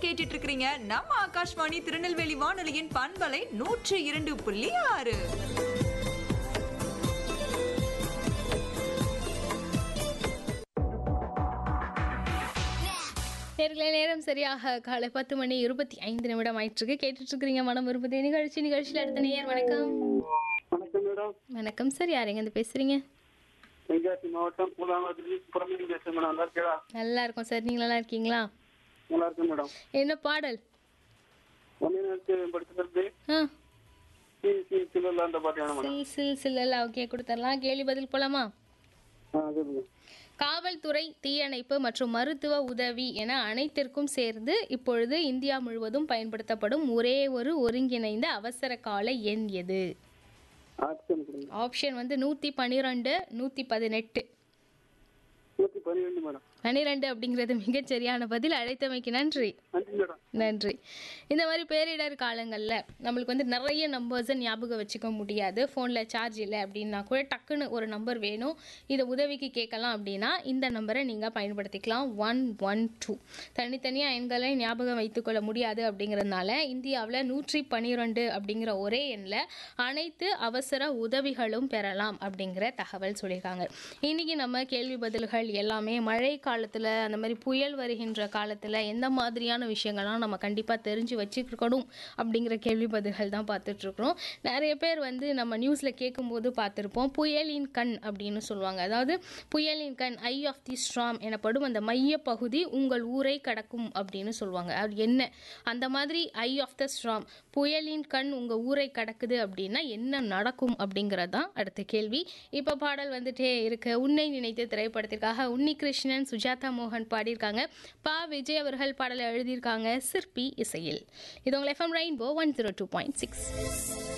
கேட்டுட்டு இருக்கிறீங்க நம்ம ஆகாஷ்வாணி திருநெல்வேலி வானொலியின் பண்பலை நூற்று இரண்டு புள்ளி ஆறு நேர்களே நேரம் சரியாக காலை பத்து மணி இருபத்தி ஐந்து நிமிடம் ஆயிட்டிருக்கு கேட்டுட்டு இருக்கிறீங்க மனம் விரும்புதே நிகழ்ச்சி நிகழ்ச்சியில் அடுத்த நேயர் வணக்கம் வணக்கம் மேடம் வணக்கம் சார் யாருங்க இருந்து பேசுறீங்க தென்காசி மாவட்டம் பூலாங்குளத்துக்கு புறமணி பேசுறேன் மேடம் நல்லா இருக்கா நல்லா இருக்கும் சார் நீங்க நல்லா இருக்கீங்களா நல்லா இருக்கேன் மேடம் என்ன பாடல் ஒன்னே நேரத்து படிச்சிருந்து ஆ சி சி சில்ல அந்த பாட்டு வேணும் மேடம் சில் சில் சில்லல் ஓகே கொடுத்துடலாம் கேள்வி பதில் போலாமா ஆ சொல்லுங்க காவல்துறை தீயணைப்பு மற்றும் மருத்துவ உதவி என அனைத்திற்கும் சேர்ந்து இப்பொழுது இந்தியா முழுவதும் பயன்படுத்தப்படும் ஒரே ஒரு ஒருங்கிணைந்த அவசர கால எண் எது ஆப்ஷன் கொடுங்க ஆப்ஷன் வந்து நூற்றி பன்னிரெண்டு நூற்றி பதினெட்டு நூற்றி பன்னிரெண்டு மேடம் பன்னிரெண்டு அப்படிங்கிறது மிகச் சரியான பதில் அழைத்தமைக்கு நன்றி நன்றி மேடம் நன்றி இந்த மாதிரி பேரிடர் காலங்களில் நம்மளுக்கு வந்து நிறைய நம்பர்ஸை ஞாபகம் வச்சுக்க முடியாது ஃபோனில் சார்ஜ் இல்லை அப்படின்னா கூட டக்குன்னு ஒரு நம்பர் வேணும் இதை உதவிக்கு கேட்கலாம் அப்படின்னா இந்த நம்பரை நீங்கள் பயன்படுத்திக்கலாம் ஒன் ஒன் டூ தனித்தனியாக எண்களை ஞாபகம் வைத்துக்கொள்ள முடியாது அப்படிங்கிறதுனால இந்தியாவில் நூற்றி பன்னிரெண்டு அப்படிங்கிற ஒரே எண்ணில் அனைத்து அவசர உதவிகளும் பெறலாம் அப்படிங்கிற தகவல் சொல்லியிருக்காங்க இன்னைக்கு நம்ம கேள்வி பதில்கள் எல்லாமே மழை காலத்தில் அந்த மாதிரி புயல் வருகின்ற காலத்தில் எந்த மாதிரியான விஷயங்கள்லாம் நம்ம கண்டிப்பாக தெரிஞ்சு வச்சுருக்கணும் அப்படிங்கிற கேள்வி பதில்கள் தான் பார்த்துட்ருக்குறோம் நிறைய பேர் வந்து நம்ம நியூஸில் கேட்கும்போது பார்த்துருப்போம் புயலின் கண் அப்படின்னு சொல்லுவாங்க அதாவது புயலின் கண் ஐ ஆஃப் தி ஸ்ட்ராம் எனப்படும் அந்த மைய பகுதி உங்கள் ஊரை கடக்கும் அப்படின்னு சொல்லுவாங்க அது என்ன அந்த மாதிரி ஐ ஆஃப் த ஸ்ட்ராம் புயலின் கண் உங்கள் ஊரை கடக்குது அப்படின்னா என்ன நடக்கும் அப்படிங்கிறது தான் அடுத்த கேள்வி இப்போ பாடல் வந்துட்டே இருக்கு உன்னை நினைத்து திரைப்படத்திற்காக உன்னிகிருஷ்ணன் சுஜாதா மோகன் பாடியிருக்காங்க பா விஜய் அவர்கள் பாடலை எழுதியிருக்காங்க சிற்பி இசையில் இது உங்கள் FM rainbow one zero two point six